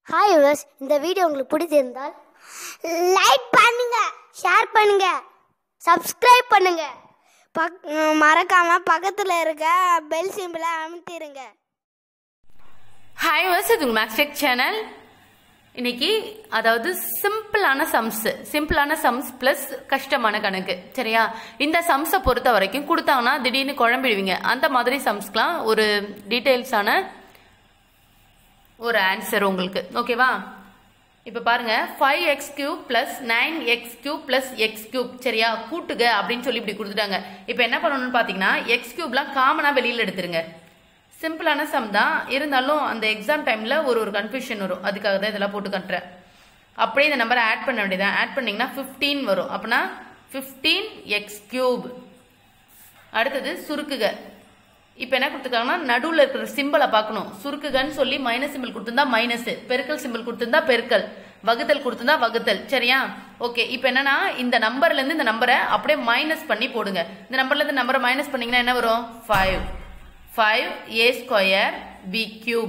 hi viewers இந்த video உங்களுக்கு பிடிச்சிருந்தால் லைக் பண்ணுங்க ஷேர் பண்ணுங்க சப்ஸ்கிரைப் பண்ணுங்க பக் மறக்காம பக்கத்தில் இருக்க பெல் சிம்பிளை அமுத்திடுங்க ஹாய் வர்ஸ் இது உங்கள் மேக்ஸ்டெக் சேனல் இன்னைக்கு அதாவது சிம்பிளான சம்ஸ் சிம்பிளான சம்ஸ் ப்ளஸ் கஷ்டமான கணக்கு சரியா இந்த சம்ஸை பொறுத்த வரைக்கும் கொடுத்தாங்கன்னா திடீர்னு குழம்பிடுவீங்க அந்த மாதிரி சம்ஸ்க்கெலாம் ஒரு டீட்டெயில்ஸான ஒரு ஆன்சர் உங்களுக்கு ஓகேவா இப்போ பாருங்க five x cube plus nine x cube plus x cube சரியா கூட்டுக அப்படின்னு சொல்லி இப்படி கொடுத்துட்டாங்க இப்போ என்ன பண்ணணும்னு பார்த்தீங்கன்னா எக்ஸ் கியூப்லாம் காமனாக வெளியில் எடுத்துருங்க சிம்பிளான சம் தான் இருந்தாலும் அந்த எக்ஸாம் டைமில் ஒரு ஒரு கன்ஃபியூஷன் வரும் அதுக்காக தான் இதெல்லாம் போட்டு கட்டுறேன் அப்படியே இந்த நம்பரை ஆட் பண்ண வேண்டியதான் ஆட் பண்ணிங்கன்னா ஃபிஃப்டீன் வரும் அப்படின்னா ஃபிஃப்டீன் எக்ஸ் கியூப் அடுத்தது சுருக்குக இப்போ என்ன கொடுத்துருக்காங்கன்னா நடுவில் இருக்கிற சிம்பிளை பார்க்கணும் சுருக்குகன்னு சொல்லி மைனஸ் சிம்பிள் கொடுத்துருந்தா மைனஸ் பெருக்கல் சிம்பிள் கொடுத்துருந்தா பெருக்கல் வகுத்தல் கொடுத்துருந்தா வகுத்தல் சரியா ஓகே இப்போ என்னன்னா இந்த நம்பர்லேருந்து இந்த நம்பரை அப்படியே மைனஸ் பண்ணி போடுங்க இந்த நம்பர்லேருந்து நம்பரை மைனஸ் பண்ணீங்கன்னா என்ன வரும் five five a square b cube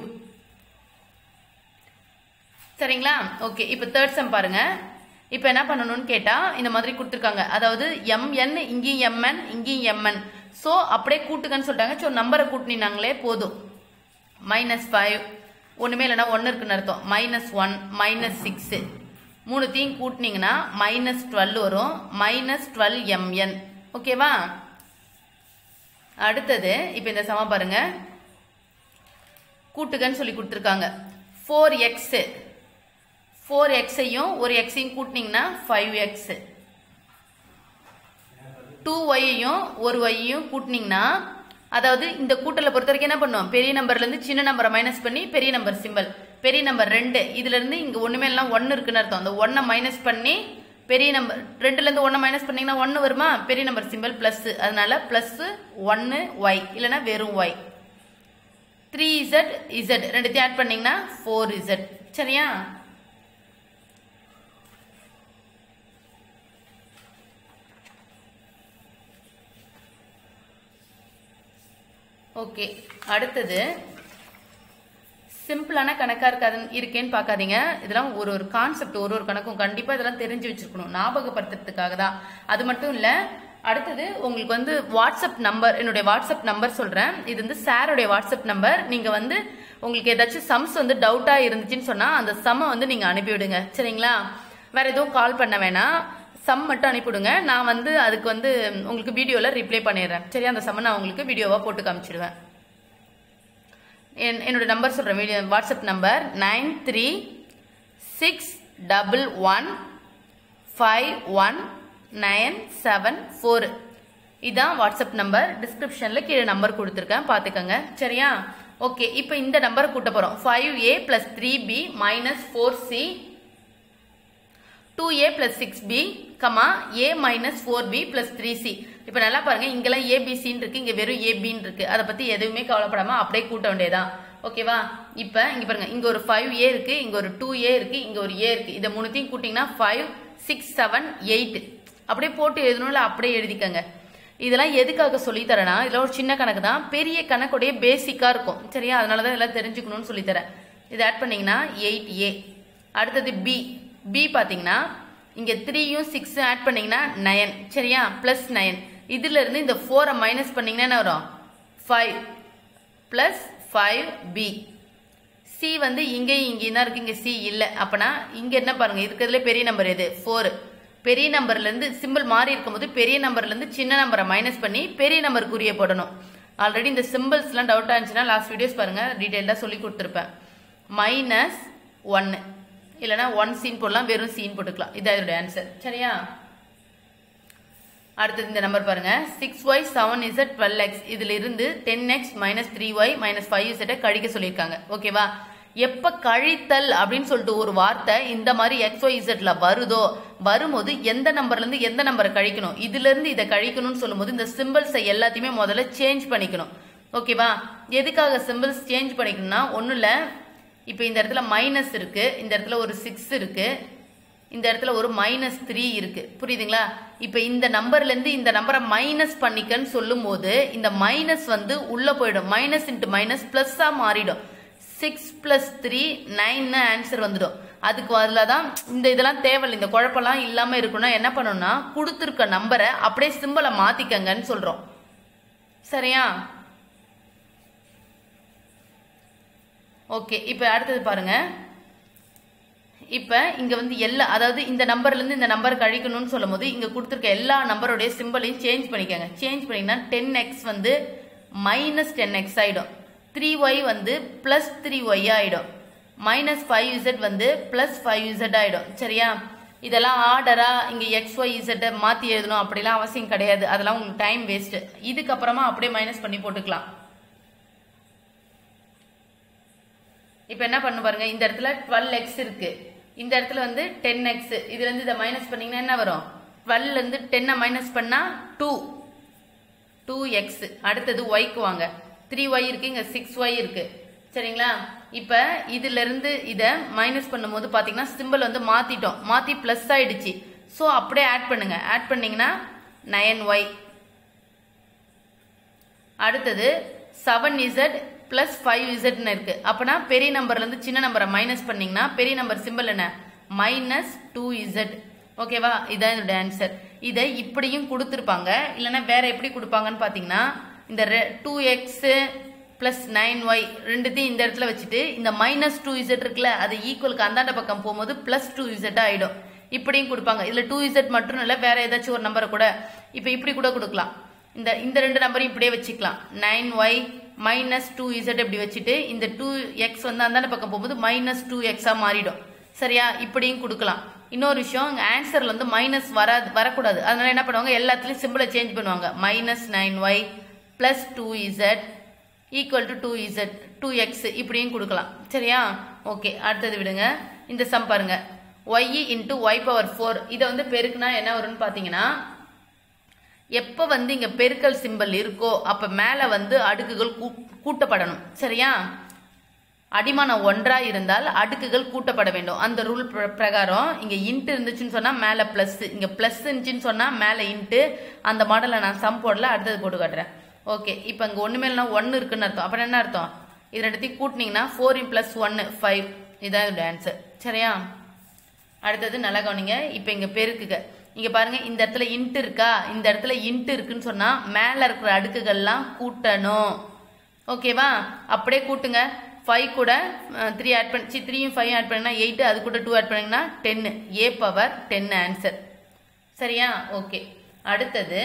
சரிங்களா ஓகே இப்போ தேர்ட் சம் பாருங்க இப்போ என்ன பண்ணணும்னு கேட்டால் இந்த மாதிரி கொடுத்துருக்காங்க அதாவது எம்என் இங்கேயும் எம்என் இங்கேயும் எம்என் ஸோ அப்படியே கூட்டுங்கன்னு சொல்லிட்டாங்க ஸோ நம்பரை கூட்டினாங்களே போதும் மைனஸ் ஃபைவ் ஒன்றுமே இல்லைன்னா ஒன்று இருக்குன்னு அர்த்தம் மைனஸ் ஒன் மைனஸ் சிக்ஸு மூணுத்தையும் கூட்டினீங்கன்னா மைனஸ் டுவெல் வரும் மைனஸ் டுவெல் எம்என் ஓகேவா அடுத்தது இப்போ இந்த சம பாருங்க கூட்டுகன்னு சொல்லி கொடுத்துருக்காங்க ஃபோர் எக்ஸு ஃபோர் எக்ஸையும் ஒரு எக்ஸையும் கூட்டினீங்கன்னா ஃபைவ் எக்ஸ் டூ ஒய்யையும் ஒரு ஒய்யையும் கூட்டினீங்கன்னா அதாவது இந்த கூட்டலை பொறுத்த வரைக்கும் என்ன பண்ணுவோம் பெரிய நம்பர்லேருந்து சின்ன நம்பரை மைனஸ் பண்ணி பெரிய நம்பர் சிம்பிள் பெரிய நம்பர் ரெண்டு இதுலேருந்து இங்கே ஒன்றுமே எல்லாம் ஒன்று இருக்குன்னு அர்த்தம் அந்த ஒன்றை மைனஸ் பண்ணி பெரிய நம்பர் ரெண்டுலேருந்து ஒன்றை மைனஸ் பண்ணிங்கன்னா ஒன்று வருமா பெரிய நம்பர் சிம்பிள் ப்ளஸ் அதனால ப்ளஸ் ஒன்று ஒய் இல்லைன்னா வெறும் ஒய் த்ரீ இசட் இசட் ரெண்டுத்தையும் ஆட் பண்ணீங்கன்னா ஃபோர் இசட் சரியா ஓகே அடுத்தது சிம்பிளான கணக்கா இருக்காது இருக்கேன்னு பார்க்காதீங்க இதெல்லாம் ஒரு ஒரு கான்செப்ட் ஒரு ஒரு கணக்கும் கண்டிப்பா இதெல்லாம் தெரிஞ்சு வச்சிருக்கணும் ஞாபகப்படுத்துறதுக்காக தான் அது மட்டும் இல்ல அடுத்தது உங்களுக்கு வந்து வாட்ஸ்அப் நம்பர் என்னுடைய வாட்ஸ்அப் நம்பர் சொல்றேன் இது வந்து சாருடைய வாட்ஸ்அப் நம்பர் நீங்க வந்து உங்களுக்கு ஏதாச்சும் சம்ஸ் வந்து டவுட்டா இருந்துச்சுன்னு சொன்னா அந்த சம்மை வந்து நீங்க அனுப்பிவிடுங்க சரிங்களா வேற எதுவும் கால் பண்ண வேணாம் சம் மட்டும் அனுப்பிவிடுங்க நான் வந்து அதுக்கு வந்து உங்களுக்கு வீடியோவில் ரிப்ளை பண்ணிடுறேன் சரி அந்த சம்மை நான் உங்களுக்கு வீடியோவாக போட்டு காமிச்சிடுவேன் என் என்னோட நம்பர் சொல்கிறேன் video WhatsApp number nine three six double one five one nine seven four இதான் வாட்ஸ்அப் நம்பர் டிஸ்கிரிப்ஷனில் கீழே நம்பர் கொடுத்துருக்கேன் பார்த்துக்கோங்க சரியா ஓகே இப்போ இந்த நம்பரை கூட்ட போகிறோம் five a plus three b minus four c two a plus six b comma a minus four b plus three c இப்போ நல்லா பாருங்க இங்கெல்லாம் ஏபிசின்னு இருக்கு இங்க வெறும் ஏபின்னு இருக்கு அதை பத்தி எதுவுமே கவலைப்படாம அப்படியே கூட்ட வேண்டியதான் ஓகேவா இப்போ இங்க பாருங்க இங்க ஒரு ஃபைவ் ஏ இருக்கு இங்க ஒரு டூ ஏ இருக்கு இங்க ஒரு ஏ இருக்கு இதை மூணுத்தையும் கூட்டிங்கன்னா ஃபைவ் சிக்ஸ் செவன் எயிட் அப்படியே போட்டு எழுதணும்ல அப்படியே எழுதிக்கங்க இதெல்லாம் எதுக்காக சொல்லித்தரேன்னா இதெல்லாம் ஒரு சின்ன கணக்கு தான் பெரிய கணக்குடைய பேசிக்கா இருக்கும் சரியா அதனால தான் இதெல்லாம் தெரிஞ்சுக்கணும்னு சொல்லித்தரேன் இதை ஆட் பண்ணீங்கன்னா எயிட் ஏ அடுத்தது பி பி பார்த்தீங்கன்னா இங்கே த்ரீயும் சிக்ஸும் ஆட் பண்ணீங்கன்னா நயன் சரியா ப்ளஸ் நயன் இதுல இருந்து இந்த ஃபோரை மைனஸ் பண்ணீங்கன்னா என்ன வரும் five plus five b c வந்து இங்கேயும் இங்கேயும் தான் இருக்கு இங்கே சி இல்லை அப்பனா இங்கே என்ன பாருங்க இருக்கிறதுல பெரிய நம்பர் எது ஃபோர் பெரிய நம்பர்லேருந்து சிம்பிள் மாறி இருக்கும்போது பெரிய நம்பர்லேருந்து சின்ன நம்பரை மைனஸ் பண்ணி பெரிய நம்பருக்கு உரிய போடணும் ஆல்ரெடி இந்த சிம்பிள்ஸ்லாம் டவுட்டாக இருந்துச்சுன்னா லாஸ்ட் வீடியோஸ் பாருங்கள் டீட்டெயில்டாக சொல்லி கொடுத்துருப்பேன் மைனஸ் ஒன்று இல்லைனா ஒன் சீன் போடலாம் வெறும் சீன் போட்டுக்கலாம் இதான் இதோட ஆன்சர் சரியா அடுத்தது இந்த நம்பர் பாருங்க six y seven z twelve x இதுல இருந்து ten x minus three y minus five இசட்டை கழிக்க சொல்லியிருக்காங்க ஓகேவா எப்ப கழித்தல் அப்படின்னு சொல்லிட்டு ஒரு வார்த்தை இந்த மாதிரி எக்ஸ் ஒய் இசட்ல வருதோ வரும்போது எந்த நம்பர்ல இருந்து எந்த நம்பரை கழிக்கணும் இதுல இருந்து இதை கழிக்கணும்னு சொல்லும்போது இந்த சிம்பிள்ஸை எல்லாத்தையுமே முதல்ல சேஞ்ச் பண்ணிக்கணும் ஓகேவா எதுக்காக சிம்பிள்ஸ் சேஞ்ச் பண்ணிக்கணும்னா ஒன்றும் இல்லை இப்போ இந்த இடத்துல மைனஸ் இருக்கு இந்த இடத்துல ஒரு சிக்ஸ் இருக்கு இந்த இடத்துல ஒரு மைனஸ் த்ரீ இருக்கு புரியுதுங்களா இப்போ இந்த நம்பர்ல இருந்து இந்த நம்பரை மைனஸ் பண்ணிக்கன்னு சொல்லும் போது இந்த மைனஸ் வந்து உள்ள போயிடும் மைனஸ் இன்ட்டு மைனஸ் பிளஸ்ஸா மாறிடும் சிக்ஸ் பிளஸ் த்ரீ நைன்னு ஆன்சர் வந்துடும் அதுக்கு அதில் தான் இந்த இதெல்லாம் தேவையில்லை இந்த குழப்பம்லாம் இல்லாமல் இருக்கணும்னா என்ன பண்ணணும்னா கொடுத்துருக்க நம்பரை அப்படியே சிம்பிளை மாற்றிக்கங்கன்னு சொல்கிறோம் சரியா ஓகே இப்போ அடுத்தது பாருங்க இப்போ இங்கே வந்து எல்லா அதாவது இந்த நம்பர்லேருந்து இந்த நம்பர் கழிக்கணும்னு சொல்லும் போது இங்கே கொடுத்துருக்க எல்லா நம்பருடைய சிம்பிளையும் சேஞ்ச் பண்ணிக்கோங்க சேஞ்ச் பண்ணிங்கன்னா டென் எக்ஸ் வந்து மைனஸ் டென் எக்ஸ் ஆகிடும் த்ரீ ஒய் வந்து ப்ளஸ் த்ரீ ஒய் ஆகிடும் மைனஸ் ஃபைவ் இசட் வந்து ப்ளஸ் ஃபைவ் இசட் ஆகிடும் சரியா இதெல்லாம் ஆர்டராக இங்கே எக்ஸ் ஒய் இசட்டை மாற்றி எழுதணும் அப்படிலாம் அவசியம் கிடையாது அதெல்லாம் உங்களுக்கு டைம் வேஸ்ட்டு இதுக்கப்புறமா அப்படியே மைனஸ் பண்ணி போட்டுக்கலாம் இப்போ என்ன பண்ணு பாருங்க இந்த இடத்துல டுவெல் எக்ஸ் இருக்கு இந்த இடத்துல வந்து டென் எக்ஸ் இதுல இருந்து இதை மைனஸ் பண்ணீங்கன்னா என்ன வரும் டுவெல்ல இருந்து டென்னை மைனஸ் பண்ணா டூ டூ எக்ஸ் அடுத்தது ஒய்க்கு வாங்க த்ரீ ஒய் இருக்கு இங்க சிக்ஸ் ஒய் இருக்கு சரிங்களா இப்ப இதுல இருந்து இதை மைனஸ் பண்ணும்போது பாத்தீங்கன்னா சிம்பிள் வந்து மாத்திட்டோம் மாத்தி பிளஸ் ஆயிடுச்சு ஸோ அப்படியே ஆட் பண்ணுங்க ஆட் பண்ணீங்கன்னா நயன் ஒய் அடுத்தது செவன் இசட் பிளஸ் ஃபைவ் இசட்னு இருக்கு அப்பனா பெரிய நம்பர்ல இருந்து சின்ன நம்பரை மைனஸ் பண்ணீங்கன்னா பெரிய நம்பர் சிம்பிள் என்ன மைனஸ் டூ இசட் ஓகேவா இதான் இதோட ஆன்சர் இதை இப்படியும் கொடுத்துருப்பாங்க இல்லைன்னா வேற எப்படி கொடுப்பாங்கன்னு பார்த்தீங்கன்னா இந்த two x plus nine y ரெண்டுத்தையும் இந்த இடத்துல வச்சுட்டு இந்த மைனஸ் டூ இசட் இருக்குல்ல அது ஈக்குவலுக்கு அந்தாண்ட பக்கம் போகும்போது பிளஸ் டூ இசட் ஆயிடும் இப்படியும் கொடுப்பாங்க இதுல டூ இசட் மட்டும் இல்லை வேற ஏதாச்சும் ஒரு நம்பரை கூட இப்போ இப்படி கூட கொடுக்கலாம் இந்த இந்த ரெண்டு நம்பரையும் இப்படியே வச்சுக்கலாம் nine y minus two z இப்படி வச்சுட்டு இந்த டூ எக்ஸ் வந்து அந்தாண்ட பக்கம் போகும்போது மைனஸ் டூ எக்ஸாக மாறிடும் சரியா இப்படியும் கொடுக்கலாம் இன்னொரு விஷயம் இங்கே ஆன்சரில் வந்து மைனஸ் வராது வரக்கூடாது அதனால என்ன பண்ணுவாங்க எல்லாத்துலேயும் சிம்பிளை சேஞ்ச் பண்ணுவாங்க minus nine y plus two z equal to two z two x இப்படியும் கொடுக்கலாம் சரியா ஓகே அடுத்தது விடுங்க இந்த சம் பாருங்க y into y power four இதை வந்து பெருக்குனா என்ன வரும்னு பார்த்தீங்கன்னா எப்போ வந்து இங்கே பெருக்கல் சிம்பல் இருக்கோ அப்போ மேலே வந்து அடுக்குகள் கூ- கூட்டப்படணும் சரியா அடிமானம் ஒன்றா இருந்தால் அடுக்குகள் கூட்டப்பட வேண்டும் அந்த ரூல் பிரகாரம் இங்கே இன்ட்டு இருந்துச்சுன்னு சொன்னால் மேலே ப்ளஸ் இங்கே ப்ளஸ் இருந்துச்சுன்னு சொன்னால் மேலே இன்ட்டு அந்த மாடலை நான் சம் போடல அடுத்தது போட்டு காட்டுறேன் ஓகே இப்போ இங்கே ஒன்று மேலே ஒன்று இருக்குன்னு அர்த்தம் அப்புறம் என்ன அர்த்தம் இது ரெண்டுத்தையும் கூட்டினீங்கன்னா ஃபோர் இன் ப்ளஸ் ஒன்று ஃபைவ் இதான் இதோட ஆன்சர் சரியா அடுத்தது நல்லா கவனிங்க இப்போ இங்க பெருக்குக இங்க பாருங்க இந்த இடத்துல இன்ட் இருக்கா இந்த இடத்துல இன்ட் இருக்குன்னு சொன்னா மேல இருக்கிற அடுக்குகள்லாம் கூட்டணும் ஓகேவா அப்படியே கூட்டுங்க ஃபைவ் கூட த்ரீ ஆட் பண்ணி த்ரீயும் ஃபைவ் ஆட் பண்ணினா எயிட் அது கூட டூ ஆட் பண்ணிங்கன்னா டென்னு ஏ பவர் டென் ஆன்சர் சரியா ஓகே அடுத்தது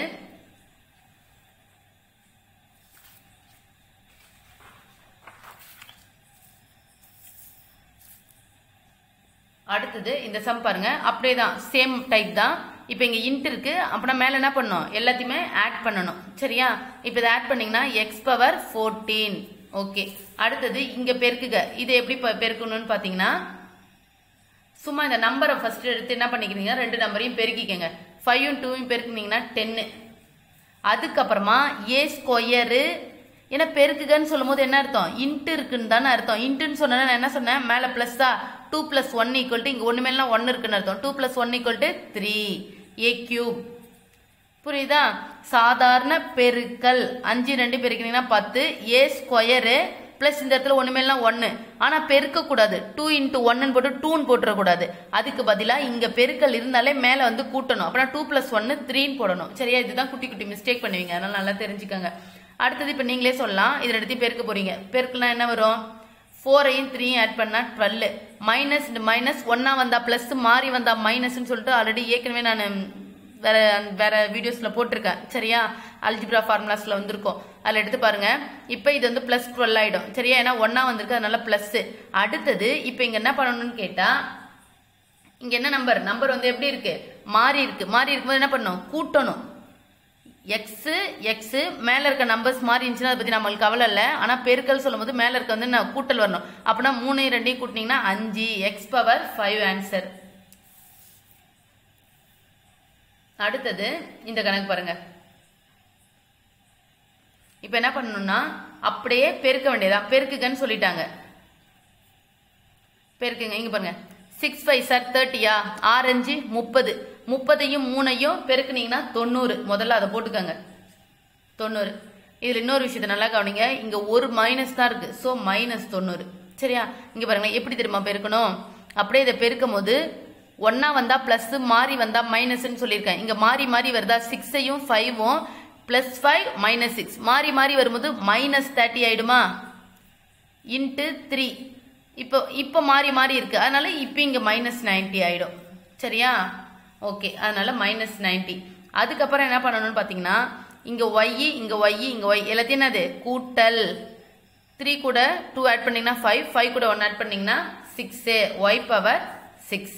அடுத்தது இந்த சம் பாருங்க அப்படியே தான் சேம் டைப் தான் இப்போ இங்க இன்ட் இருக்கு அப்புறம் மேல என்ன பண்ணணும் எல்லாத்தையுமே ஆட் பண்ணணும் சரியா இப்போ இதை ஆட் பண்ணீங்கன்னா எக்ஸ் பவர் ஃபோர்டீன் ஓகே அடுத்தது இங்க பெருக்குக இதை எப்படி ப- பெருக்கணும்னு பாத்தீங்கன்னா சும்மா இந்த நம்பரை ஃபர்ஸ்ட் எடுத்து என்ன பண்ணிக்கிறீங்க ரெண்டு நம்பரையும் பெருக்கிக்கங்க ஃபைவும் டூவும் பெருக்குனீங்கன்னா டென்னு அதுக்கப்புறமா ஏ ஸ்கொயரு ஏன்னா பெருக்குகன்னு சொல்லும் போது என்ன அர்த்தம் இன்ட்டு இருக்குன்னு தானே அர்த்தம் இன்ட்டுன்னு சொன்னா நான் என்ன சொன்னேன் மேலே ப்ளஸ்ஸா two plus one equal to இங்கே ஒன்று மேலாம் ஒன்று இருக்குன்னு அர்த்தம் two plus one equal to three a cube புரியுதா சாதாரண பெருக்கல் அஞ்சு ரெண்டு பெருக்கினீங்கன்னா பத்து ஏ ஸ்கொயரு ப்ளஸ் இந்த இடத்துல ஒன்று மேலாம் ஒன்று ஆனால் பெருக்கக்கூடாது டூ இன்ட்டு ஒன்னு போட்டு டூன்னு போட்டுறக்கூடாது அதுக்கு பதிலாக இங்கே பெருக்கல் இருந்தாலே மேலே வந்து கூட்டணும் அப்புறம் டூ ப்ளஸ் ஒன்று த்ரீன்னு போடணும் சரியா இதுதான் குட்டி குட்டி மிஸ்டேக் பண்ணுவீங்க அதனால நல்லா தெரிஞ்சுக்கோங்க அடுத்தது இப்போ நீங்களே சொல்லலாம் இதில் எடுத்து பெருக்க போறீங்க பெருக்குனா என்ன வரும் ஃபோரையும் த்ரீயும் ஆட் பண்ணா டுவெல் மைனஸ் மைனஸ் ஒன்னா வந்தா ப்ளஸ் மாறி வந்தா மைனஸ்னு சொல்லிட்டு ஆல்ரெடி ஏற்கனவே நான் வேற வேற வீடியோஸ்ல போட்டிருக்கேன் சரியா அல்ஜிப்ரா ஃபார்முலாஸ்ல வந்திருக்கும் அதில் எடுத்து பாருங்க இப்போ இது வந்து ப்ளஸ் டுவெல் ஆயிடும் சரியா ஏன்னா ஒன்னா வந்திருக்கு அதனால ப்ளஸ் அடுத்தது இப்போ இங்க என்ன பண்ணணும்னு கேட்டா இங்க என்ன நம்பர் நம்பர் வந்து எப்படி இருக்கு மாறி இருக்கு மாறி இருக்கும்போது என்ன பண்ணணும் கூட்டணும் எக்ஸ் எக்ஸ் மேல இருக்க நம்பர்ஸ் மாறி இருந்துச்சுன்னா அதை பத்தி நம்மளுக்கு கவலை இல்லை ஆனா பெருக்கல் சொல்லும்போது மேல இருக்க வந்து நான் கூட்டல் வரணும் அப்படின்னா மூணு ரெண்டையும் கூட்டினீங்கன்னா அஞ்சு எக்ஸ் பவர் ஃபைவ் ஆன்சர் அடுத்தது இந்த கணக்கு பாருங்க இப்போ என்ன பண்ணணும்னா அப்படியே பெருக்க வேண்டியதான் பெருக்குகன்னு சொல்லிட்டாங்க பெருக்குங்க இங்க பாருங்க சிக்ஸ் ஃபைவ் சார் தேர்ட்டியா ஆரஞ்சு முப்பது முப்பதையும் மூணையும் பெருக்குனீங்கன்னா தொண்ணூறு முதல்ல அதை போட்டுக்கோங்க தொண்ணூறு இதில் இன்னொரு விஷயத்தை நல்லா கவனிங்க இங்கே ஒரு மைனஸ் தான் இருக்கு ஸோ மைனஸ் தொண்ணூறு சரியா இங்க பாருங்க எப்படி தெரியுமா பெருக்கணும் அப்படியே இதை பெருக்கும் போது ஒன்னா வந்தா பிளஸ் மாறி வந்தா மைனஸ்ன்னு சொல்லியிருக்கேன் இங்க மாறி மாறி வருதா சிக்ஸையும் ஃபைவும் பிளஸ் ஃபைவ் மைனஸ் சிக்ஸ் மாறி மாறி வரும்போது மைனஸ் தேர்ட்டி ஆயிடுமா இன்ட்டு த்ரீ இப்போ இப்போ மாறி மாறி இருக்கு அதனால இப்போ இங்கே மைனஸ் நைன்ட்டி ஆயிடும் சரியா ஓகே அதனால மைனஸ் நைன்ட்டி அதுக்கப்புறம் என்ன பண்ணணும்னு பார்த்தீங்கன்னா இங்கே ஒய் இங்கே ஒய் இங்கே ஒய் எல்லாத்தையும் என்னது கூட்டல் த்ரீ கூட டூ ஆட் பண்ணீங்கன்னா ஃபைவ் ஃபைவ் கூட ஒன் ஆட் பண்ணீங்கன்னா சிக்ஸு ஒய் பவர் சிக்ஸ்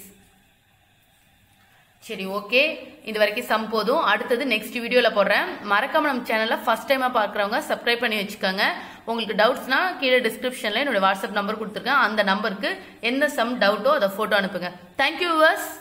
சரி ஓகே இது வரைக்கும் சம் போதும் அடுத்தது நெக்ஸ்ட் வீடியோவில் போடுறேன் மறக்காம நம்ம சேனலில் ஃபர்ஸ்ட் டைமாக பார்க்குறவங்க சப்ஸ்கிரைப் பண்ணி வச்சுக்கோங்க உங்களுக்கு டவுட்ஸ்னா கீழே டிஸ்கிரிப்ஷனில் என்னோட வாட்ஸ்அப் நம்பர் கொடுத்துருக்கேன் அந்த நம்பருக்கு எந்த சம் டவுட்டோ அதை ஃபோட்டோ அனுப்புங்க தேங்க்யூ விவர்ஸ்